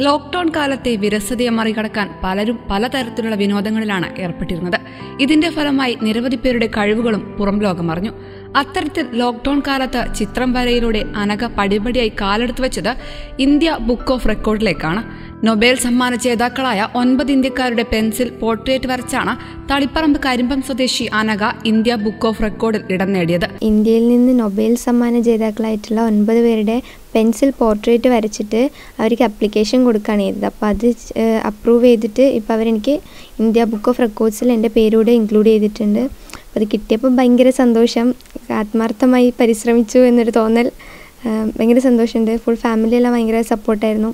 lockdown കാലത്തെ വിരസതയെ മറികടക്കാൻ പലരും പലതരത്തിലുള്ള വിനോദങ്ങളിലാണ് ഏർപ്പെട്ടിരുന്നത് ഇതിന്റെ ഫലമായി നിരവധി പേരുടെ കഴിവുകളും പുറം ലോകം അറിഞ്ഞു അത്തരത്തിൽ ലോക്ക്ഡൌൺ കാലത്ത് ചിത്രം വരയിലൂടെ അനഘ പടിപടിയായി കാലെടുത്തു വെച്ചത് ഇന്ത്യ ബുക്ക് ഓഫ് റെക്കോർഡിലേക്കാണ് നൊബേൽ സമ്മാന ജേതാക്കളായ ഒൻപത് ഇന്ത്യക്കാരുടെ പെൻസിൽ പോർട്രേറ്റ് വരച്ചാണ് തളിപ്പറമ്പ് കരിമ്പം സ്വദേശി അനഘ ഇന്ത്യ ബുക്ക് ഓഫ് റെക്കോർഡിൽ ഇടം നേടിയത് ഇന്ത്യയിൽ നിന്ന് നൊബേൽ സമ്മാന ജേതാക്കളായിട്ടുള്ള ഒൻപത് പേരുടെ പെൻസിൽ പോർട്രേറ്റ് വരച്ചിട്ട് അവർക്ക് അപ്ലിക്കേഷൻ കൊടുക്കുകയാണ് ചെയ്തത് അപ്പോൾ അത് അപ്രൂവ് ചെയ്തിട്ട് ഇപ്പോൾ അവരെനിക്ക് ഇന്ത്യ ബുക്ക് ഓഫ് റെക്കോർഡ്സിൽ എൻ്റെ പേരൂടെ ഇൻക്ലൂഡ് ചെയ്തിട്ടുണ്ട് അപ്പോൾ അത് കിട്ടിയപ്പോൾ ഭയങ്കര സന്തോഷം ആത്മാർത്ഥമായി പരിശ്രമിച്ചു എന്നൊരു തോന്നൽ ആ, ഭയങ്കര സന്തോഷമുണ്ട് ഫുൾ ഫാമിലിയെല്ലാം ഭയങ്കര സപ്പോർട്ടായിരുന്നു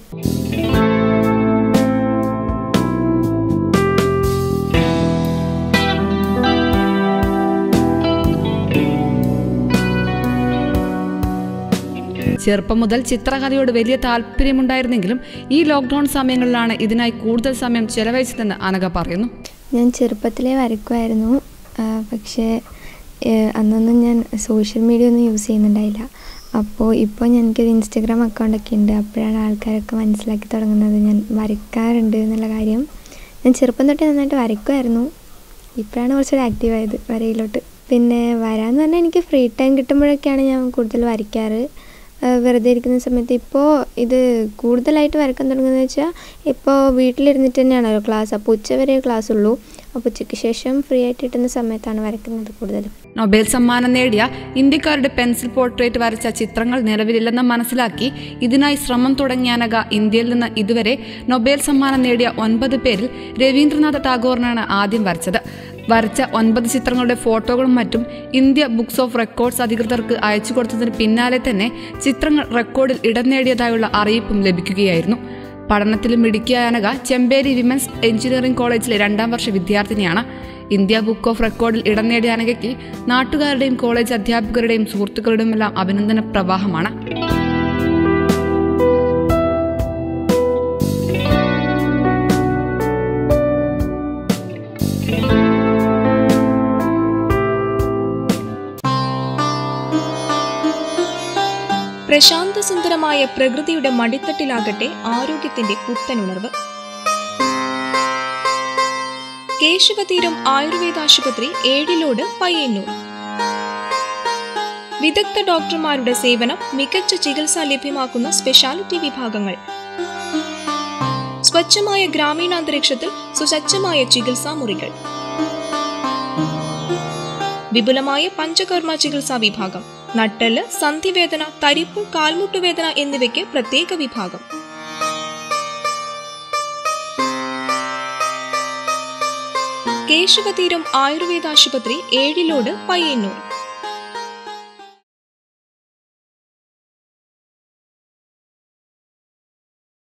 ചെറുപ്പം മുതൽ ചിത്രകലയോട് വലിയ താല്പര്യമുണ്ടായിരുന്നെങ്കിലും ഈ ലോക്ക്ഡൌൺ സമയങ്ങളിലാണ് ഇതിനായി കൂടുതൽ സമയം ചെലവഴിച്ചതെന്ന് അനഘ പറയുന്നു ഞാൻ ചെറുപ്പത്തിലേ വരക്കുമായിരുന്നു ആ, പക്ഷേ ഏ, അന്നൊന്നും ഞാൻ സോഷ്യൽ മീഡിയ ഒന്നും യൂസ് ചെയ്യുന്നുണ്ടായില്ല അപ്പോൾ ഇപ്പോൾ ഞാൻ എനിക്കൊരു ഇൻസ്റ്റഗ്രാം അക്കൗണ്ടൊക്കെ ഉണ്ട് അപ്പോഴാണ് ആൾക്കാരൊക്കെ മനസ്സിലാക്കി തുടങ്ങുന്നത് ഞാൻ വരയ്ക്കാറുണ്ട് എന്നുള്ള കാര്യം ഞാൻ ചെറുപ്പം തൊട്ടേ നന്നായിട്ട് വരയ്ക്കുമായിരുന്നു ഇപ്പോഴാണ് കുറച്ചുകൂടി ആക്റ്റീവ് ആയത് വരയിലോട്ട് പിന്നെ വരാന്ന് പറഞ്ഞാൽ എനിക്ക് ഫ്രീ ടൈം കിട്ടുമ്പോഴൊക്കെയാണ് ഞാൻ കൂടുതൽ വരയ്ക്കാറ് ആ, വെറുതെ ഇരിക്കുന്ന സമയത്ത് ഇപ്പോൾ ഇത് കൂടുതലായിട്ട് വരക്കാൻ തുടങ്ങുന്നത് വെച്ചാൽ ഇപ്പോൾ വീട്ടിലിരുന്നിട്ട് തന്നെയാണല്ലോ ക്ലാസ് അപ്പോൾ ഉച്ച വരെ ക്ലാസ് ഉള്ളൂ അപ്പോൾ ഉച്ചയ്ക്ക് ശേഷം ഫ്രീ ആയിട്ട് കിട്ടുന്ന സമയത്താണ് വരക്കുന്നത് കൂടുതലും നൊബേൽ സമ്മാനം നേടിയ ഇന്ത്യക്കാരുടെ പെൻസിൽ പോർട്രേറ്റ് വരച്ച ചിത്രങ്ങൾ നിലവിലില്ലെന്ന് മനസ്സിലാക്കി ഇതിനായി ശ്രമം തുടങ്ങിയ അനഘ ഇന്ത്യയിൽ നിന്ന് ഇതുവരെ നൊബേൽ സമ്മാനം നേടിയ ഒൻപത് പേരിൽ രവീന്ദ്രനാഥ ടാഗോറിനാണ് ആദ്യം വരച്ചത് വരച്ച ഒൻപത് ചിത്രങ്ങളുടെ ഫോട്ടോകളും മറ്റും ഇന്ത്യ ബുക്സ് ഓഫ് റെക്കോർഡ്സ് അധികൃതർക്ക് അയച്ചു കൊടുത്തതിന് പിന്നാലെ തന്നെ ചിത്രങ്ങൾ റെക്കോർഡിൽ ഇടം നേടിയതായുള്ള അറിയിപ്പും ലഭിക്കുകയായിരുന്നു പഠനത്തിലും മിടുക്കിയ അനഘ ചെമ്പേരി വിമൻസ് എഞ്ചിനീയറിംഗ് കോളേജിലെ രണ്ടാം വർഷ വിദ്യാർത്ഥിനിയാണ് ഇന്ത്യ ബുക്ക് ഓഫ് റെക്കോർഡിൽ ഇടം നേടിയ അനഘയ്ക്ക് നാട്ടുകാരുടെയും കോളേജ് അധ്യാപകരുടെയും സുഹൃത്തുക്കളുടെയും എല്ലാം അഭിനന്ദന പ്രവാഹമാണ് പ്രശാന്ത സുന്ദരമായ പ്രകൃതിയുടെ മടിത്തട്ടിലാകട്ടെ ആരോഗ്യത്തിന്റെ പുത്തനുണർവ് കേശവതീരം ആയുർവേദ ആശുപത്രി ഏഴിലോട് പയ്യന്നൂർ വിദഗ്ധ ഡോക്ടർമാരുടെ സേവനം മികച്ച ചികിത്സ ലഭ്യമാക്കുന്ന സ്പെഷ്യാലിറ്റി വിഭാഗങ്ങൾ സ്വച്ഛമായ ഗ്രാമീണാന്തരീക്ഷത്തിൽ സുസജ്ജമായ ചികിത്സാ മുറികൾ വിപുലമായ പഞ്ചകർമ്മ ചികിത്സാ വിഭാഗം നട്ടല് സന്ധിവേദന തരിപ്പ് കാൽമുട്ടുവേദന എന്നിവയ്ക്ക് പ്രത്യേക വിഭാഗം കേശവതീരം ആയുർവേദ ആശുപത്രി ഏഴിലോട് പയ്യന്നൂർ